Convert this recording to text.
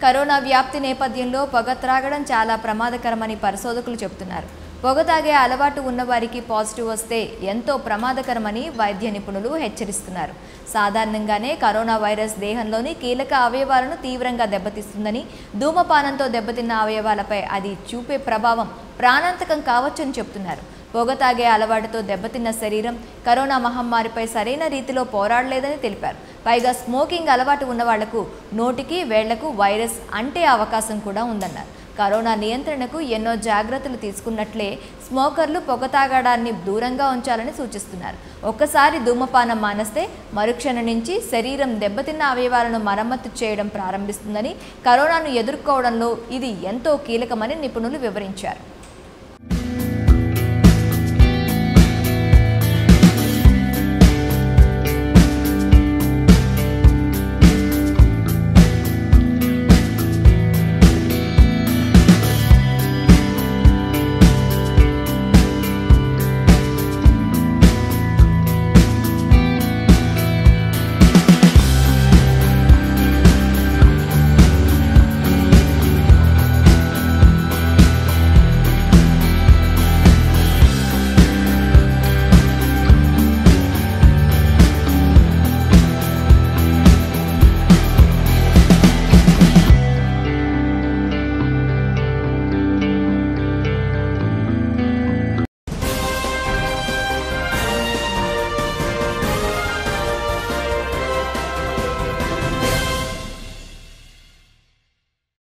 corona వ్యాప్తి నేపథ్యంలో పొగ త్రాగడం చాలా ప్రమాదకరమని పరిశోధకులు చెబుతున్నారు పొగ తాగే అలవాటు ఉన్నవారికి పాజిటివ్ వస్తే ఎంతో ప్రమాదకరమని వైద్య నిపుణులు హెచ్చరిస్తున్నారు సాధారణంగానే కరోనా వైరస్ దేహంలోని కీలక అవయవాలను తీవ్రంగా దెబ్బతీస్తుందని ధూమపానంతో దెబ్బతిన్న అవయవాలపై అది చూపే ప్రభావం ప్రాణాంతకం కావచ్చని చెబుతున్నారు పొగ తాగే అలవాటుతో దెబ్బతిన్న శరీరం కరోనా మహమ్మారిపై సరైన రీతిలో పోరాడలేదని తెలిపారు పైగా స్మోకింగ్ అలవాటు ఉన్న వాళ్లకు నోటికి వేళ్లకు వైరస్ అంటే అవకాశం కూడా ఉందన్నారు కరోనా నియంత్రణకు ఎన్నో జాగ్రత్తలు తీసుకున్నట్లే స్మోకర్లు పొగ తాగడాన్ని దూరంగా ఉంచాలని సూచిస్తున్నారు ఒక్కసారి ధూమపానం మానేస్తే మరుక్షణం నుంచి శరీరం దెబ్బతిన్న అవయవాలను మరమ్మతు చేయడం ప్రారంభిస్తుందని కరోనాను ఎదుర్కోవడంలో ఇది ఎంతో కీలకమని నిపుణులు వివరించారు